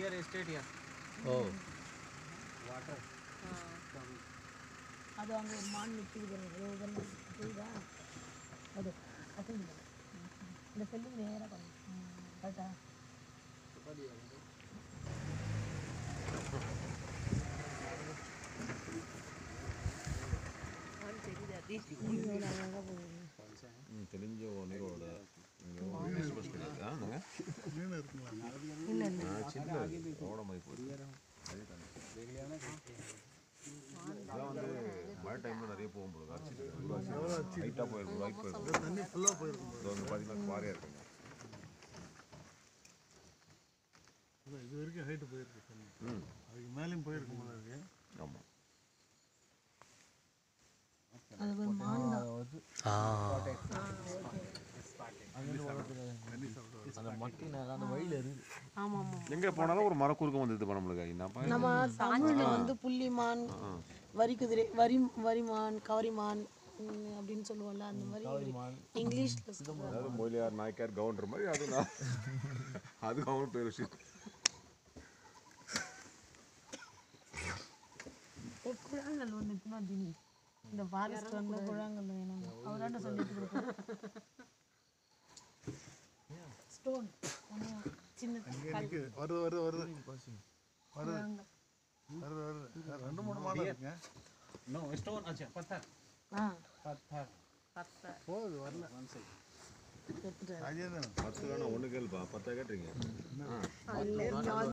Here estate here. O Water. அது அங்கே ஒரு மான் நிற்கிது பாருங்க ஏதோ இதெல்லாம் புரியுதா அது அசைஞ்சு பாருங்க. இந்த செல்லுங்க நேராக பாருங்க கரெக்டா எவ்வளோ அழகாக போகுது ம், தெரிஞ்ச நீரோட வெஜிடபிள்ஸ் கிடையாது ஆ நாங்க இல்லை இல்லை நான் சின்ன ஓட மாதிரி போகுது இதெல்லாம் வந்து மழை டைமில் நிறைய போகும் போது அரிச்சிட்டு ஹைட்டாக போயிருக்கும் ரைட் போயிருக்கும் தண்ணி ஃபுல்லாக போயிருக்கும் இது வந்து பார்த்தீங்கன்னா பாறையாக இருக்குங்க இது இது வரைக்கும் ஹைட்டு போயிருக்கு தண்ணி ம் அதுக்கு மேலேயும் போயிருக்கு போல இருக்கு ஆமாம் அது ஒரு மான் தான் ஆமாம் ஆமாம் எங்கே போனாலும் ஒரு மரக்குறுக்கம் வந்து இது பண்ண முடியல என்னப்பா நம்ம தமிழில் வந்து புள்ளிமான் வரி குதிரை வரி வரிமான் கவரிமான் ம், அப்படின்னு சொல்லுவோம்ல அந்த மாதிரி இங்கிலீஷில் சொல்லுவாங்க அதாவது மொழியார் நாய்க்கார் கவுண்டர் மாதிரி அது நான் அது அவங்க பேர் வச்சு ஏ, குழாங்கல் ஒன்று எடுத்துனா தினி இந்த ஃபாரஸ்ட் வந்து குழாங்கல் வேணும் அவராண்ட சொல்லிட்டு கொடுப்போம் ஸ்டோன் சின்ன இன்னைக்கு வருது வருது வருது வருது குழாங்கல் வருது வருது ரெண்டு மூணு மாதம் இருக்குங்க No, stone. Acha, patthar. ஆ Patthar. போகுது வரல எடுத்துட்டு ராஜேந்திரன் பத்து வேணா ஒன்று கேள்ப்பா பத்தா கேட்டுறீங்க வரேன்.